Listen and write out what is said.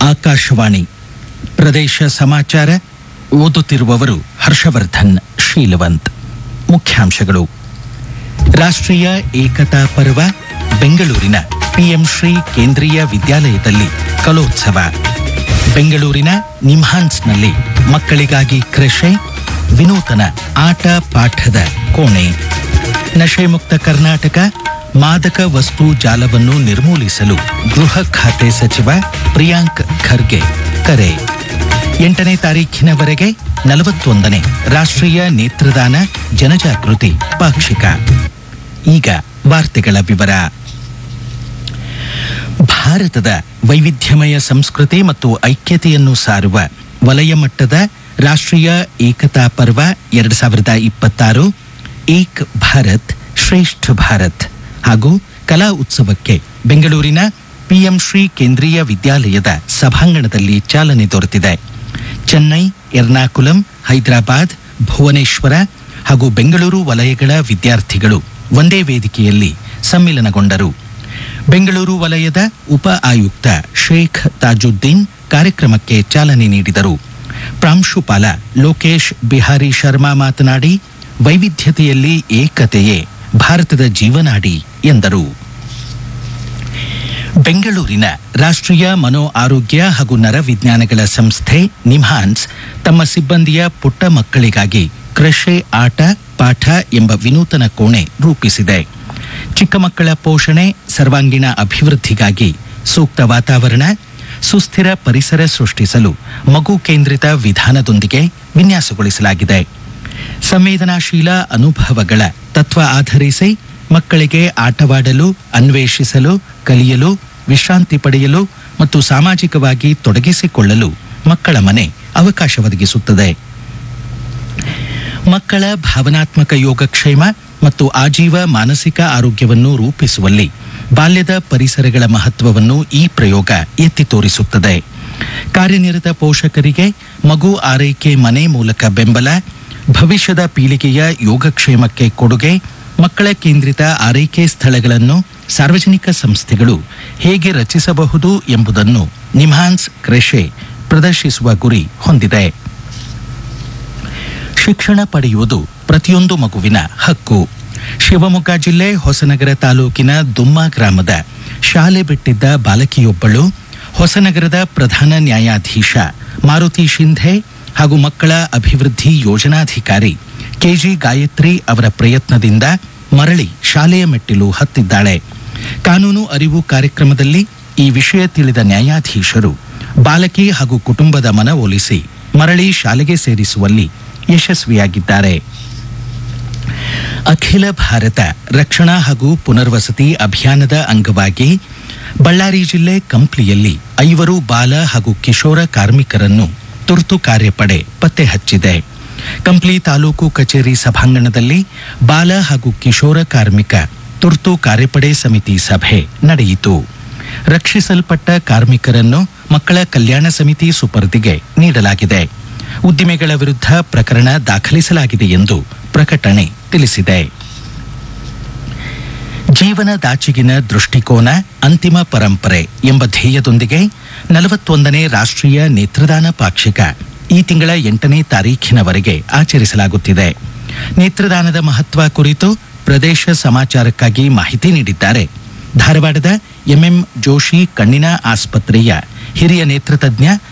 ಆಕಾಶವಾಣಿ ಪ್ರದೇಶ ಸಮಾಚಾರ ಓದುತ್ತಿರುವವರು ಹರ್ಷವರ್ಧನ್ ಶೀಲವಂತ್ ಮುಖ್ಯಾಂಶಗಳು ರಾಷ್ಟ್ರೀಯ ಏಕತಾ ಪರ್ವ ಬೆಂಗಳೂರಿನ ಪಿಎಂ ಶ್ರೀ ಕೇಂದ್ರೀಯ ವಿದ್ಯಾಲಯದಲ್ಲಿ ಕಲೋತ್ಸವ ಬೆಂಗಳೂರಿನ ನಿಮ್ಹಾನ್ಸ್ನಲ್ಲಿ ಮಕ್ಕಳಿಗಾಗಿ ಕೃಷೆ ವಿನೂತನ ಆಟ ಪಾಠದ ಕೋಣೆ ನಶೆ ಮುಕ್ತ ಕರ್ನಾಟಕ ಮಾದಕ ವಸ್ತು ಜಾಲವನ್ನು ನಿರ್ಮೂಲಿಸಲು ಗೃಹ ಖಾತೆ ಸಚಿವ ಪ್ರಿಯಾಂಕ್ ಖರ್ಗೆ ಕರೆ ಎಂಟನೇ ತಾರೀಖಿನವರೆಗೆ ನಲವತ್ತೊಂದನೇ ರಾಷ್ಟ್ರೀಯ ನೇತ್ರದಾನ ಜನಜಾಗೃತಿ ಪಾಕ್ಷಿಕ ಈಗ ವಾರ್ತೆಗಳ ವಿವರ ಭಾರತದ ವೈವಿಧ್ಯಮಯ ಸಂಸ್ಕೃತಿ ಮತ್ತು ಐಕ್ಯತೆಯನ್ನು ಸಾರುವ ವಲಯ ಮಟ್ಟದ ರಾಷ್ಟ್ರೀಯ ಏಕತಾ ಪರ್ವ ಎರಡು ಸಾವಿರದ ಇಪ್ಪತ್ತಾರು ಏಕ್ ಭಾರತ್ ಶ್ರೇಷ್ಠ ಭಾರತ್ ಹಾಗೂ ಕಲಾ ಉತ್ಸವಕ್ಕೆ ಬೆಂಗಳೂರಿನ ಪಿಎಂ ಶ್ರೀ ಕೇಂದ್ರೀಯ ವಿದ್ಯಾಲಯದ ಸಭಾಂಗಣದಲ್ಲಿ ಚಾಲನೆ ದೊರೆತಿದೆ ಚೆನ್ನೈ ಎರ್ನಾಕುಲಂ ಹೈದರಾಬಾದ್ ಭುವನೇಶ್ವರ ಹಾಗೂ ಬೆಂಗಳೂರು ವಲಯಗಳ ವಿದ್ಯಾರ್ಥಿಗಳು ಒಂದೇ ವೇದಿಕೆಯಲ್ಲಿ ಸಮ್ಮಿಲನಗೊಂಡರು ಬೆಂಗಳೂರು ವಲಯದ ಉಪ ಆಯುಕ್ತ ಶೇಖ್ ತಾಜುದ್ದೀನ್ ಕಾರ್ಯಕ್ರಮಕ್ಕೆ ಚಾಲನೆ ನೀಡಿದರು ಪ್ರಾಂಶುಪಾಲ ಲೋಕೇಶ್ ಬಿಹಾರಿ ಶರ್ಮಾ ಮಾತನಾಡಿ ವೈವಿಧ್ಯತೆಯಲ್ಲಿ ಏಕತೆಯೇ ಭಾರತದ ಜೀವನಾಡಿ ಎಂದರು ಬೆಂಗಳೂರಿನ ರಾಷ್ಟ್ರೀಯ ಮನೋ ಆರೋಗ್ಯ ಹಾಗೂ ನರವಿಜ್ಞಾನಗಳ ಸಂಸ್ಥೆ ನಿಮ್ಹಾನ್ಸ್ ತಮ್ಮ ಸಿಬ್ಬಂದಿಯ ಪುಟ್ಟ ಮಕ್ಕಳಿಗಾಗಿ ಕೃಷೆ ಆಟ ಪಾಠ ಎಂಬ ವಿನೂತನ ಕೋಣೆ ರೂಪಿಸಿದೆ ಚಿಕ್ಕ ಮಕ್ಕಳ ಪೋಷಣೆ ಸರ್ವಾಂಗೀಣ ಅಭಿವೃದ್ಧಿಗಾಗಿ ಸೂಕ್ತ ವಾತಾವರಣ ಸುಸ್ಥಿರ ಪರಿಸರ ಸೃಷ್ಟಿಸಲು ಮಗು ಕೇಂದ್ರಿತ ವಿಧಾನದೊಂದಿಗೆ ವಿನ್ಯಾಸಗೊಳಿಸಲಾಗಿದೆ ಸಂವೇದನಾಶೀಲ ಅನುಭವಗಳ ತತ್ವ ಆಧರಿಸಿ ಮಕ್ಕಳಿಗೆ ಆಟವಾಡಲು ಅನ್ವೇಷಿಸಲು ಕಲಿಯಲು ವಿಶ್ರಾಂತಿ ಪಡೆಯಲು ಮತ್ತು ಸಾಮಾಜಿಕವಾಗಿ ತೊಡಗಿಸಿಕೊಳ್ಳಲು ಮಕ್ಕಳ ಮನೆ ಅವಕಾಶ ಒದಗಿಸುತ್ತದೆ ಮಕ್ಕಳ ಭಾವನಾತ್ಮಕ ಯೋಗಕ್ಷೇಮ ಮತ್ತು ಆಜೀವ ಮಾನಸಿಕ ಆರೋಗ್ಯವನ್ನು ರೂಪಿಸುವಲ್ಲಿ ಬಾಲ್ಯದ ಪರಿಸರಗಳ ಮಹತ್ವವನ್ನು ಈ ಪ್ರಯೋಗ ಎತ್ತಿ ತೋರಿಸುತ್ತದೆ ಕಾರ್ಯನಿರತ ಪೋಷಕರಿಗೆ ಮಗು ಆರೈಕೆ ಮನೆ ಮೂಲಕ ಬೆಂಬಲ ಭವಿಷ್ಯದ ಪೀಳಿಗೆಯ ಯೋಗಕ್ಷೇಮಕ್ಕೆ ಕೊಡುಗೆ ಮಕ್ಕಳ ಕೇಂದ್ರಿತ ಆರೈಕೆ ಸ್ಥಳಗಳನ್ನು ಸಾರ್ವಜನಿಕ ಸಂಸ್ಥೆಗಳು ಹೇಗೆ ರಚಿಸಬಹುದು ಎಂಬುದನ್ನು ನಿಮ್ಹಾನ್ಸ್ ಕೃಷೆ ಪ್ರದರ್ಶಿಸುವ ಗುರಿ ಹೊಂದಿದೆ ಶಿಕ್ಷಣ ಪಡೆಯುವುದು ಪ್ರತಿಯೊಂದು ಮಗುವಿನ ಹಕ್ಕು ಶಿವಮೊಗ್ಗ ಜಿಲ್ಲೆ ಹೊಸನಗರ ತಾಲೂಕಿನ ದುಮ್ಮ ಗ್ರಾಮದ ಶಾಲೆ ಬಿಟ್ಟಿದ್ದ ಬಾಲಕಿಯೊಬ್ಬಳು ಹೊಸನಗರದ ಪ್ರಧಾನ ನ್ಯಾಯಾಧೀಶ ಮಾರುತಿ ಶಿಂಧೆ ಹಾಗೂ ಮಕ್ಕಳ ಅಭಿವೃದ್ಧಿ ಯೋಜನಾಧಿಕಾರಿ ಕೆಜಿ ಗಾಯತ್ರಿ ಅವರ ಪ್ರಯತ್ನದಿಂದ ಮರಳಿ ಶಾಲೆಯ ಮೆಟ್ಟಿಲು ಹತ್ತಿದ್ದಾಳೆ ಕಾನೂನು ಅರಿವು ಕಾರ್ಯಕ್ರಮದಲ್ಲಿ ಈ ವಿಷಯ ತಿಳಿದ ನ್ಯಾಯಾಧೀಶರು ಬಾಲಕಿ ಹಾಗೂ ಕುಟುಂಬದ ಮನವೊಲಿಸಿ ಮರಳಿ ಶಾಲೆಗೆ ಸೇರಿಸುವಲ್ಲಿ ಯಶಸ್ವಿಯಾಗಿದ್ದಾರೆ ಅಖಿಲ ಭಾರತ ರಕ್ಷಣಾ ಹಾಗೂ ಪುನರ್ವಸತಿ ಅಭಿಯಾನದ ಅಂಗವಾಗಿ ಬಳ್ಳಾರಿ ಜಿಲ್ಲೆ ಕಂಪ್ಲಿಯಲ್ಲಿ ಐವರು ಬಾಲ ಹಾಗೂ ಕಿಶೋರ ಕಾರ್ಮಿಕರನ್ನು ತುರ್ತು ಕಾರ್ಯಪಡೆ ಪತ್ತೆ ಹಚ್ಚಿದೆ ಕಂಪ್ಲಿ ತಾಲೂಕು ಕಚೇರಿ ಸಭಾಂಗಣದಲ್ಲಿ ಬಾಲ ಹಾಗೂ ಕಿಶೋರ ಕಾರ್ಮಿಕ ತುರ್ತು ಕಾರ್ಯಪಡೆ ಸಮಿತಿ ಸಭೆ ನಡೆಯಿತು ರಕ್ಷಿಸಲ್ಪಟ್ಟ ಕಾರ್ಮಿಕರನ್ನು ಮಕ್ಕಳ ಕಲ್ಯಾಣ ಸಮಿತಿ ಸುಪರ್ದಿಗೆ ನೀಡಲಾಗಿದೆ ಉದ್ದಿಮೆಗಳ ವಿರುದ್ಧ ಪ್ರಕರಣ ದಾಖಲಿಸಲಾಗಿದೆ ಎಂದು ಪ್ರಕಟಣೆ ತಿಳಿಸಿದೆ ಜೀವನದಾಚೆಗಿನ ದೃಷ್ಟಿಕೋನ ಅಂತಿಮ ಪರಂಪರೆ ಎಂಬ ಧ್ಯೇಯದೊಂದಿಗೆ ನಲವತ್ತೊಂದನೇ ರಾಷ್ಟ್ರೀಯ ನೇತ್ರದಾನ ಪಾಕ್ಷಿಕ ಈ ತಿಂಗಳ ಎಂಟನೇ ತಾರೀಖಿನವರೆಗೆ ಆಚರಿಸಲಾಗುತ್ತಿದೆ ನೇತ್ರದಾನದ ಮಹತ್ವ ಕುರಿತು ಪ್ರದೇಶ ಸಮಾಚಾರಕ್ಕಾಗಿ ಮಾಹಿತಿ ನೀಡಿದ್ದಾರೆ ಧಾರವಾಡದ ಎಂಎಂ ಜೋಶಿ ಕಣ್ಣಿನ ಆಸ್ಪತ್ರೆಯ ಹಿರಿಯ ನೇತ್ರತಜ್ಞ